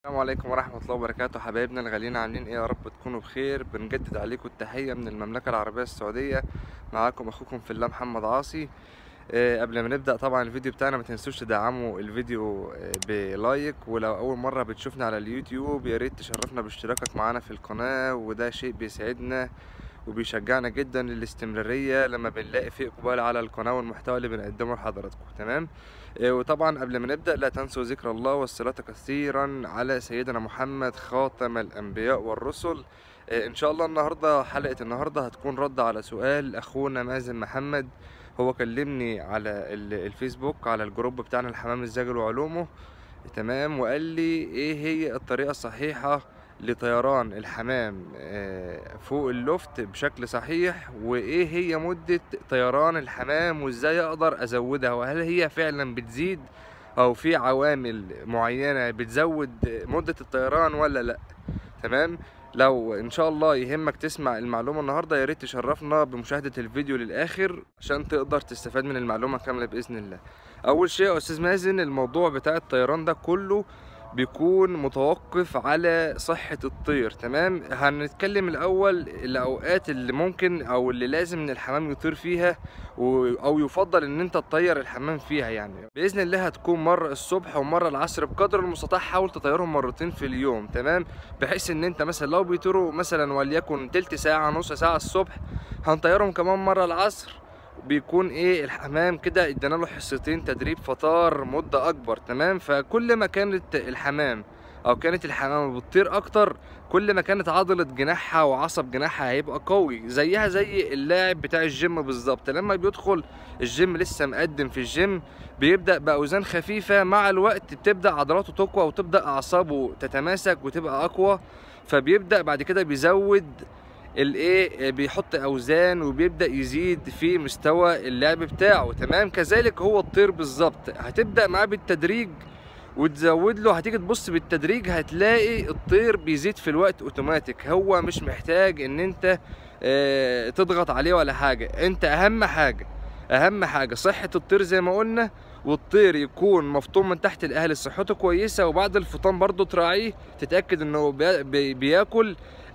السلام عليكم ورحمة الله وبركاته حبايبنا الغاليين عاملين ايه يا رب تكونوا بخير بنجدد عليكم التحية من المملكة العربية السعودية معاكم اخوكم في الله محمد عاصي آه، قبل ما نبدأ طبعا الفيديو بتاعنا ما تنسوش تدعموا الفيديو آه، بلايك ولو اول مرة بتشوفنا على اليوتيوب يا ريت تشرفنا باشتراكك معانا في القناة وده شيء بيسعدنا وبيشجعنا جدا للاستمرارية لما بنلاقي فيه اقبال على القناة والمحتوى اللي بنقدمه لحضراتكم تمام آه، وطبعا قبل ما نبدأ لا تنسوا ذكر الله والصلاة كثيرا على سيدنا محمد خاتم الأنبياء والرسل آه، إن شاء الله النهاردة حلقة النهاردة هتكون رد على سؤال أخونا مازن محمد هو كلمني على ال- الفيسبوك على الجروب بتاعنا الحمام الزاجل وعلومه تمام وقال لي إيه هي الطريقة الصحيحة لطيران الحمام آه، فوق اللفت بشكل صحيح وايه هي مدة طيران الحمام وازاي اقدر ازودها وهل هي فعلا بتزيد او في عوامل معينة بتزود مدة الطيران ولا لا تمام لو ان شاء الله يهمك تسمع المعلومة النهاردة يا ريت تشرفنا بمشاهدة الفيديو للاخر عشان تقدر تستفاد من المعلومة كاملة باذن الله اول شيء يا استاذ مازن الموضوع بتاع الطيران ده كله بيكون متوقف على صحة الطير تمام هنتكلم الأول الأوقات اللي ممكن أو اللي لازم إن الحمام يطير فيها و... أو يفضل إن أنت تطير الحمام فيها يعني بإذن الله هتكون مرة الصبح ومرة العصر بقدر المستطاع حاول تطيرهم مرتين في اليوم تمام بحيث إن أنت مثلا لو بيطيروا مثلا وليكن تلت ساعة نص ساعة الصبح هنطيرهم كمان مرة العصر بيكون ايه الحمام كده ادينا له حصتين تدريب فطار مدة اكبر تمام فكل ما كانت الحمام او كانت الحمامة بتطير اكتر كل ما كانت عضلة جناحها وعصب جناحها هيبقى قوي زيها زي اللاعب بتاع الجيم بالظبط لما بيدخل الجيم لسه مقدم في الجيم بيبدأ بأوزان خفيفة مع الوقت بتبدأ عضلاته تقوى وتبدأ أعصابه تتماسك وتبقى أقوى فبيبدأ بعد كده بيزود الايه بيحط اوزان وبيبدا يزيد في مستوى اللعب بتاعه تمام كذلك هو الطير بالظبط هتبدا معاه بالتدريج وتزود له هتيجي تبص بالتدريج هتلاقي الطير بيزيد في الوقت اوتوماتيك هو مش محتاج ان انت آه، تضغط عليه ولا حاجه انت اهم حاجه اهم حاجه صحه الطير زي ما قلنا والطير يكون مفطوم من تحت الاهل صحته كويسه وبعد الفطام برضه تراعيه تتاكد انه بي- بي- بياكل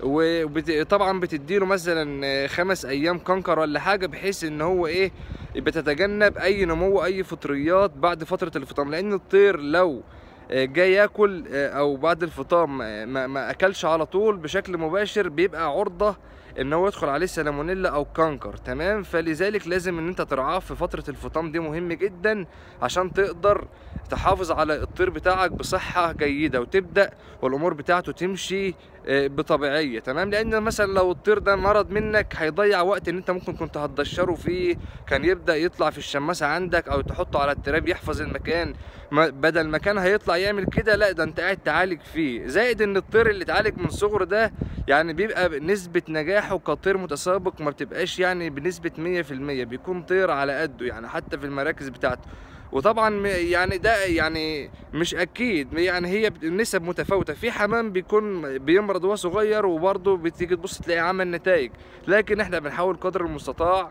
وطبعا بتديله مثلا خمس ايام كنكر ولا حاجه بحيث ان هو ايه بتتجنب اي نمو اي فطريات بعد فتره الفطام لان الطير لو جاي ياكل او بعد الفطام ما, ما اكلش على طول بشكل مباشر بيبقى عرضه ان هو يدخل عليه سالمونيلا او كانكر تمام فلذلك لازم ان انت ترعاه في فتره الفطام دي مهم جدا عشان تقدر تحافظ على الطير بتاعك بصحه جيده وتبدا والامور بتاعته تمشي آه، بطبيعيه تمام لان مثلا لو الطير ده مرض منك هيضيع وقت ان انت ممكن كنت هتدشره فيه كان يبدا يطلع في الشماسه عندك او تحطه على التراب يحفظ المكان ما- بدل ما كان هيطلع يعمل كده لا ده انت قاعد تعالج فيه زائد ان الطير اللي اتعالج من صغره ده يعني بيبقى نسبة نجاحه كطير متسابق ما بتبقاش يعني بنسبة 100% بيكون طير على قده يعني حتى في المراكز بتاعته وطبعا م- يعني ده يعني مش اكيد يعني هي بت- النسب متفاوته في حمام بيكون بيمرض وهو صغير وبرضه بتيجي تبص تلاقي عمل نتائج لكن احنا بنحاول قدر المستطاع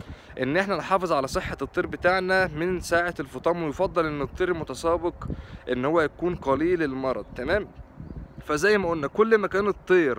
ان احنا نحافظ على صحة الطير بتاعنا من ساعة الفطام ويفضل ان الطير المتسابق ان هو يكون قليل المرض تمام فزي ما قلنا كل ما كان الطير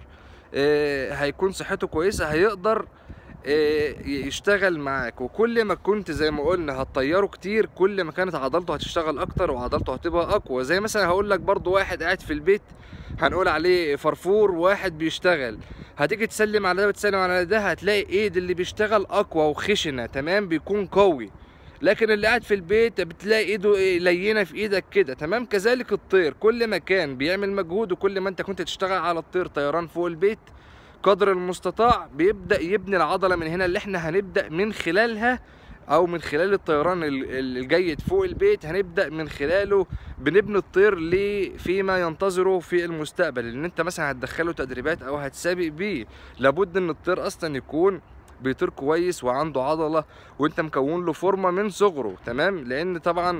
آه، هيكون صحته كويسة هيقدر آه، يشتغل معاك وكل ما كنت زي ما قلنا هتطيره كتير كل ما كانت عضلته هتشتغل اكتر وعضلته هتبقى اقوى زي مثلا هقول لك برضو واحد قاعد في البيت هنقول عليه فرفور وواحد بيشتغل هتيجي تسلم على ده وتسلم على ده هتلاقي ايد اللي بيشتغل اقوى وخشنه تمام بيكون قوي لكن اللي قاعد في البيت بتلاقي ايده إيه لينه في ايدك كده تمام كذلك الطير كل ما كان بيعمل مجهود وكل ما انت كنت تشتغل على الطير طيران فوق البيت قدر المستطاع بيبدا يبني العضله من هنا اللي احنا هنبدا من خلالها او من خلال الطيران ال- ال- الجيد فوق البيت هنبدا من خلاله بنبني الطير ليه فيما ينتظره في المستقبل ان انت مثلا هتدخله تدريبات او هتسابق بيه لابد ان الطير اصلا يكون بيطير كويس وعنده عضله وانت مكون له فورمه من صغره تمام لان طبعا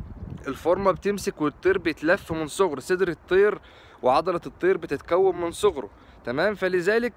الفورمه بتمسك والطير بيتلف من صغره صدر الطير وعضله الطير بتتكون من صغره تمام فلذلك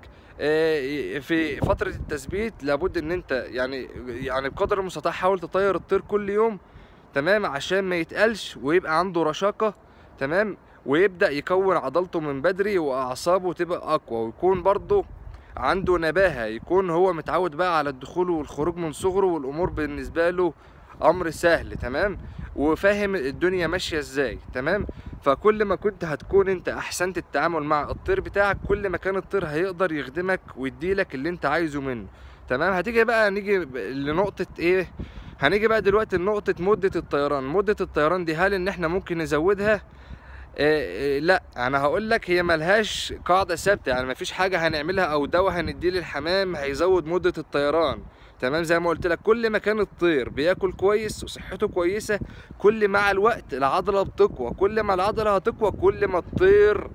آه، في فترة التثبيت لابد ان انت يعني يعني بقدر المستطاع حاول تطير الطير كل يوم تمام عشان ما يتقلش ويبقى عنده رشاقة تمام ويبدأ يكون عضلته من بدري وأعصابه تبقى أقوى ويكون برضه عنده نباهة يكون هو متعود بقى على الدخول والخروج من صغره والأمور بالنسبة له أمر سهل تمام وفاهم الدنيا ماشية ازاي تمام فكل ما كنت هتكون انت احسنت التعامل مع الطير بتاعك كل ما كان الطير هيقدر يخدمك ويديلك اللي انت عايزه منه تمام هتيجي بقى نيجي ب- لنقطة ايه هنيجي بقى دلوقتي لنقطة مدة الطيران مدة الطيران دي هل ان احنا ممكن نزودها إيه إيه لا انا هقول لك هي ملهاش قاعده ثابته يعني مفيش حاجه هنعملها او دواء هنديه للحمام هيزود مده الطيران تمام زي ما قلت لك كل ما كان الطير بياكل كويس وصحته كويسه كل مع الوقت العضله بتقوى كل ما العضله هتقوى كل ما الطير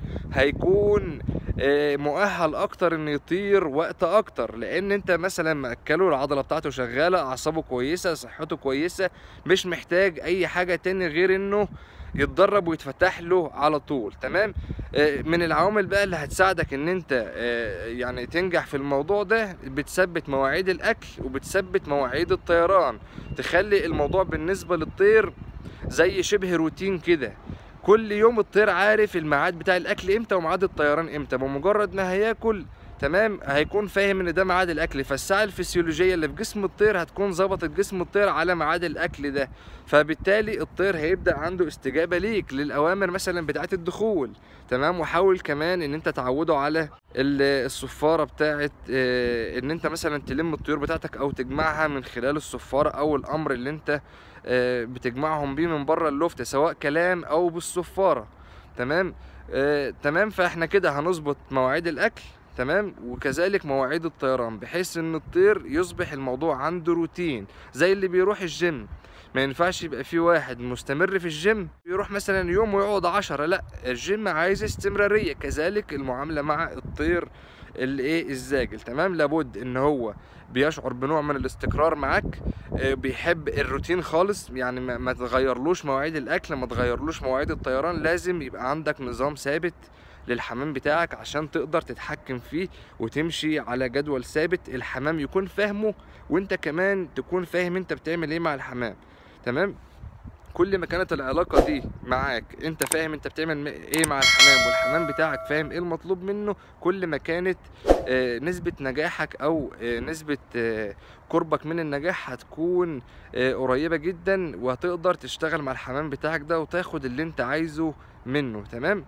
هيكون آه، مؤهل اكتر انه يطير وقت اكتر لان انت مثلا مأكله العضله بتاعته شغاله اعصابه كويسه صحته كويسه مش محتاج اي حاجه تاني غير انه يتدرب ويتفتح له على طول تمام آه، من العوامل بقى اللي هتساعدك ان انت آه، يعني تنجح في الموضوع ده بتثبت مواعيد الاكل وبتثبت مواعيد الطيران تخلي الموضوع بالنسبه للطير زي شبه روتين كده كل يوم الطير عارف الميعاد بتاع الاكل امتى وميعاد الطيران امتى بمجرد ما هياكل تمام هيكون فاهم ان ده ميعاد الاكل فالساعه الفسيولوجيه اللي في جسم الطير هتكون ظبطت جسم الطير على ميعاد الاكل ده فبالتالي الطير هيبدا عنده استجابه ليك للاوامر مثلا بتاعه الدخول تمام وحاول كمان ان انت تعوده على ال- الصفاره بتاعه آه، ان انت مثلا تلم الطيور بتاعتك او تجمعها من خلال الصفاره او الامر اللي انت آه، بتجمعهم بيه من بره اللفت سواء كلام او بالصفاره تمام آه، تمام فاحنا كده هنظبط مواعيد الاكل تمام وكذلك مواعيد الطيران بحيث ان الطير يصبح الموضوع عنده روتين زي اللي بيروح الجيم ما ينفعش يبقى في واحد مستمر في الجيم يروح مثلا يوم ويقعد عشرة لا الجيم عايز استمرارية كذلك المعاملة مع الطير الايه الزاجل تمام لابد ان هو بيشعر بنوع من الاستقرار معاك آه، بيحب الروتين خالص يعني ما ما تغيرلوش مواعيد الاكل ما تغيرلوش مواعيد الطيران لازم يبقى عندك نظام ثابت للحمام بتاعك عشان تقدر تتحكم فيه وتمشي على جدول ثابت الحمام يكون فاهمه وانت كمان تكون فاهم انت بتعمل ايه مع الحمام تمام كل ما كانت العلاقة دي معاك انت فاهم انت بتعمل م- ايه مع الحمام والحمام بتاعك فاهم ايه المطلوب منه كل ما كانت آه، نسبة نجاحك او آه، نسبة آه، قربك من النجاح هتكون آه، قريبة جدا وهتقدر تشتغل مع الحمام بتاعك ده وتاخد اللي انت عايزه منه تمام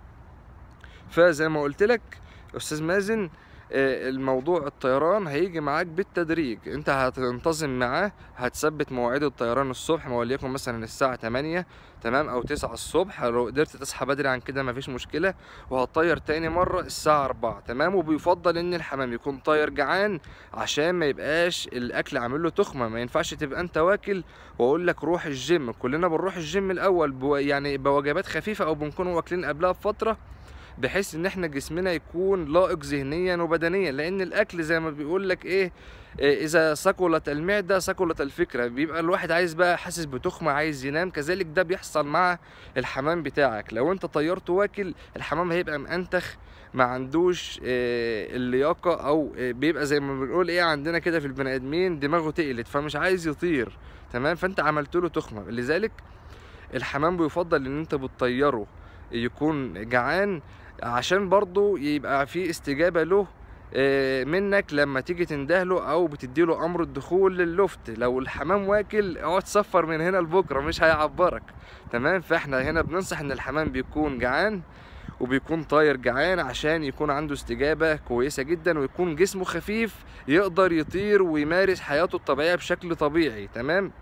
فزي ما قلت لك استاذ مازن آه، الموضوع الطيران هيجي معاك بالتدريج انت هتنتظم معاه هتثبت مواعيد الطيران الصبح ما وليكن مثلا الساعة 8 تمام او 9 الصبح لو قدرت تصحى بدري عن كده مفيش مشكلة وهتطير تاني مرة الساعة 4 تمام وبيفضل ان الحمام يكون طاير جعان عشان ما يبقاش الاكل عامل له تخمة ما ينفعش تبقى انت واكل واقول لك روح الجيم كلنا بنروح الجيم الاول بو يعني بوجبات خفيفة او بنكون واكلين قبلها بفترة بحيث ان احنا جسمنا يكون لائق ذهنيا وبدنيا لان الاكل زي ما بيقول لك ايه إيه، اذا ثقلت المعده ثقلت الفكره بيبقى الواحد عايز بقى حاسس بتخمه عايز ينام كذلك ده بيحصل مع الحمام بتاعك لو انت طيرته واكل الحمام هيبقى مأنتخ ما عندوش آه، اللياقه او آه، بيبقى زي ما بنقول ايه عندنا كده في البني ادمين دماغه تقلت فمش عايز يطير تمام فانت عملت له تخمه لذلك الحمام بيفضل ان انت بتطيره يكون جعان عشان برضو يبقى في استجابة له آه، منك لما تيجي تندهله او بتديله امر الدخول لللفت لو الحمام واكل اقعد صفر من هنا لبكره مش هيعبرك تمام فاحنا هنا بننصح ان الحمام بيكون جعان وبيكون طاير جعان عشان يكون عنده استجابة كويسة جدا ويكون جسمه خفيف يقدر يطير ويمارس حياته الطبيعية بشكل طبيعي تمام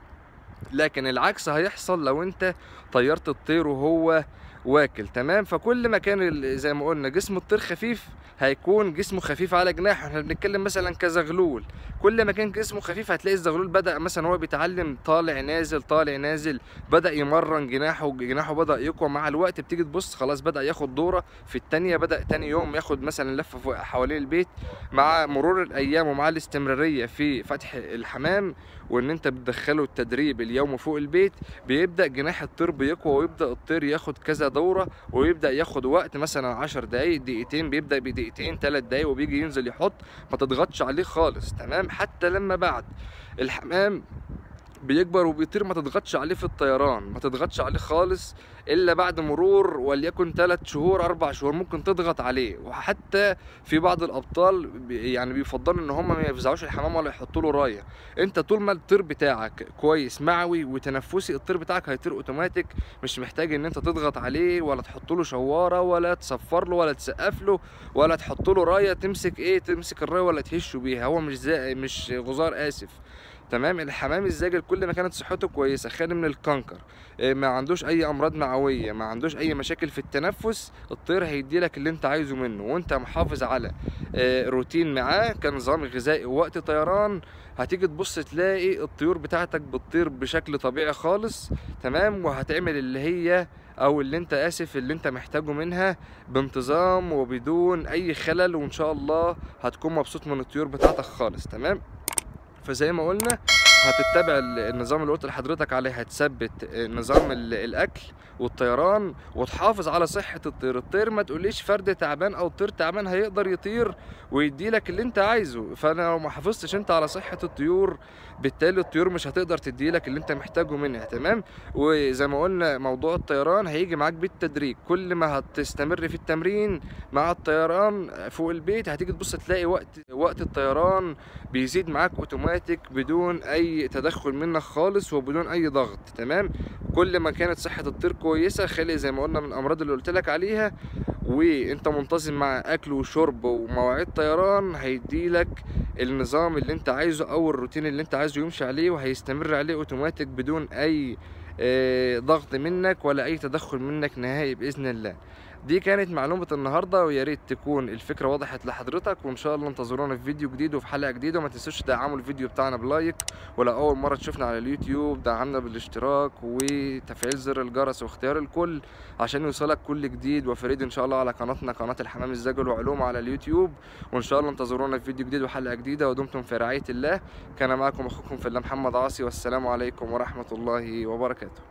لكن العكس هيحصل لو انت طيرت الطير وهو واكل تمام فكل ما كان ال- زي ما قلنا جسم الطير خفيف هيكون جسمه خفيف على جناحه احنا بنتكلم مثلا كزغلول كل ما كان جسمه خفيف هتلاقي الزغلول بدأ مثلا هو بيتعلم طالع نازل طالع نازل بدأ يمرن جناحه جناحه بدأ يقوى مع الوقت بتيجي تبص خلاص بدأ ياخد دورة في التانية بدأ تاني يوم ياخد مثلا لفة فوق- حوالين البيت مع مرور الأيام ومع الاستمرارية في فتح الحمام وان انت بتدخله التدريب اليوم فوق البيت بيبدا جناح الطير بيقوى ويبدا الطير ياخد كذا دوره ويبدا ياخد وقت مثلا 10 دقايق دقيقتين بيبدا بدقيقتين 3 دقايق وبيجي ينزل يحط ما تضغطش عليه خالص تمام حتى لما بعد الحمام بيكبر وبيطير ما تضغطش عليه في الطيران ما تضغطش عليه خالص الا بعد مرور وليكن 3 شهور 4 شهور ممكن تضغط عليه وحتى في بعض الابطال بي- يعني بيفضلوا ان هم ما يفزعوش الحمام ولا يحطوا له رايه انت طول ما الطير بتاعك كويس معوي وتنفسي الطير بتاعك هيطير اوتوماتيك مش محتاج ان انت تضغط عليه ولا تحط له شواره ولا تصفر له ولا تسقف له ولا تحط له رايه تمسك ايه تمسك الرايه ولا تهشه بيها هو مش زي مش غزار اسف تمام الحمام الزاجل كل ما كانت صحته كويسه خالي من الكنكر إيه، ما عندوش اي امراض معويه ما عندوش اي مشاكل في التنفس الطير هيدي لك اللي انت عايزه منه وانت محافظ على آه، روتين معاه كنظام غذائي ووقت طيران هتيجي تبص تلاقي الطيور بتاعتك بتطير بشكل طبيعي خالص تمام وهتعمل اللي هي او اللي انت اسف اللي انت محتاجه منها بانتظام وبدون اي خلل وان شاء الله هتكون مبسوط من الطيور بتاعتك خالص تمام فزي ما قلنا هتتبع ال- النظام اللي قلت لحضرتك عليه هتثبت نظام ال- الاكل والطيران وتحافظ على صحه الطير الطير ما تقوليش فرد تعبان او طير تعبان هيقدر يطير ويدي لك اللي انت عايزه فانا لو ما حافظتش انت على صحه الطيور بالتالي الطيور مش هتقدر تدي لك اللي انت محتاجه منها تمام وزي ما قلنا موضوع الطيران هيجي معاك بالتدريج كل ما هتستمر في التمرين مع الطيران فوق البيت هتيجي تبص تلاقي وقت وقت الطيران بيزيد معاك اوتوماتيك بدون اي تدخل منك خالص وبدون اي ضغط تمام كل ما كانت صحة الطير كويسة خالي زي ما قلنا من الامراض اللي قلت لك عليها وانت منتظم مع اكل وشرب ومواعيد طيران هيديلك النظام اللي انت عايزه او الروتين اللي انت عايزه يمشي عليه وهيستمر عليه اوتوماتيك بدون اي آه، ضغط منك ولا اي تدخل منك نهائي باذن الله دي كانت معلومة النهاردة ويا ريت تكون الفكرة وضحت لحضرتك وإن شاء الله انتظرونا في فيديو جديد وفي حلقة جديدة وما تنسوش تدعموا الفيديو بتاعنا بلايك ولو أول مرة تشوفنا على اليوتيوب دعمنا بالاشتراك وتفعيل زر الجرس واختيار الكل عشان يوصلك كل جديد وفريد إن شاء الله على قناتنا قناة الحمام الزاجل وعلوم على اليوتيوب وإن شاء الله انتظرونا في فيديو جديد وحلقة جديدة ودمتم في رعاية الله كان معكم أخوكم في الله محمد عاصي والسلام عليكم ورحمة الله وبركاته